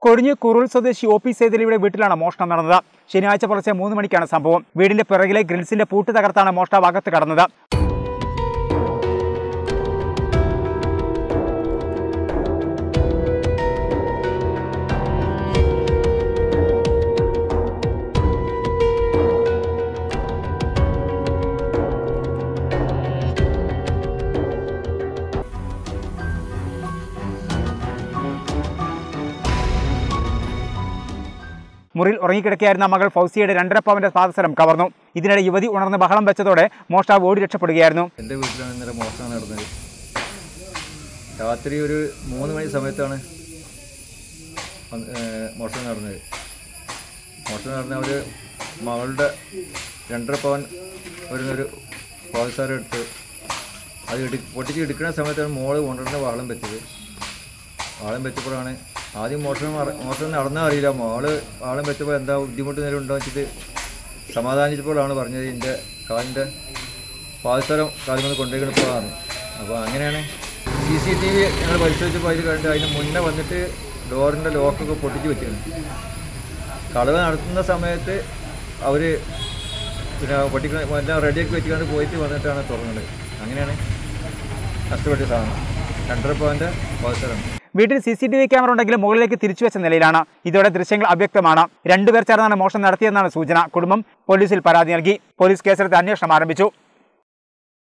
കൊഴിഞ്ഞ് കുറുൾ സ്വദേശി O P സേതലിയുടെ വീട്ടിലാണ് മോഷണം നടന്നത് ശനിയാഴ്ച പുലർച്ചെ മൂന്ന് മണിക്കാണ് സംഭവം വീടിന്റെ പിറകിലെ ഗ്രിൽസിന്റെ പൂട്ട് തകർത്താണ് മോഷ്ടാവ് അകത്ത് കടന്നത് മുറിയിൽ ഉറങ്ങിക്കിടക്കുകയായിരുന്ന മകൾ ഫൗസിയുടെ രണ്ടര പവന്റെ പാദസരം കവർന്നു ഇതിനിടെ യുവതി ഉണർന്ന് ബഹളം വെച്ചതോടെ മോഷ്ടാവ് ഓടി രക്ഷപ്പെടുകയായിരുന്നു എൻ്റെ വീട്ടിലാണ് ഇന്നലെ മോഷണം നടന്നത് രാത്രി ഒരു മൂന്ന് മണി സമയത്താണ് വന്ന്- ഏഹ് മോഷണം നടന്നത് മോഷണം നടന്ന ഒരു മകളുടെ രണ്ടര പവൻ വരുന്നൊരു പാദസാരം എടുത്ത് അത് എടു പൊട്ടിച്ച് എടുക്കുന്ന സമയത്താണ് മോള് കൊണ്ടുവരുന്ന വാളം വെച്ചത് വാളം വെച്ചപ്പോഴാണ് ആദ്യം മോഷണം അറ- മോഷണം നടന്ന അറിയില്ല മോള് വാളം വെച്ചപ്പോൾ എന്താ ബുദ്ധിമുട്ട് നേരം ഉണ്ടോ വെച്ചിട്ട് സമാധാനിച്ചപ്പോഴാണ് പറഞ്ഞത് എൻ്റെ കാലിൻ്റെ പാദസ്ഥലം കാലുകൊണ്ട് കൊണ്ടുപോയിപ്പോഴാണ് അപ്പോൾ അങ്ങനെയാണ് സി സി ടി വി ഞങ്ങൾ പരിശോധിച്ചപ്പോൾ അതിൽ കണ്ട് അതിന് മുന്നേ വന്നിട്ട് ഡോറിൻ്റെ ലോക്കൊക്കെ പൊട്ടിച്ച് വെച്ചിരുന്നു കളവ് നടത്തുന്ന സമയത്ത് അവർ പിന്നെ പൊട്ടിക്ക എല്ലാം റെഡിയാക്കി വെച്ചുകൊണ്ട് പോയിട്ട് വന്നിട്ടാണ് തുറന്നത് അങ്ങനെയാണ് നഷ്ടപ്പെട്ട സാധനം രണ്ടര പവൻ്റെ പാദസ്ഥലം വീട്ടിൽ C C T V camera ഉണ്ടെങ്കിലും മുകളിലേക്ക് തിരിച്ചുവെച്ച നിലയിലാണ് ഇതോടെ ദൃശ്യങ്ങൾ അവ്യക്തമാണ് രണ്ടുപേർ ചേർന്നാണ് മോഷണം നടത്തിയെന്നാണ് സൂചന കുടുംബം പോലീസിൽ പരാതി നൽകി പോലീസ് കേസെടുത്ത് അന്വേഷണം ആരംഭിച്ചു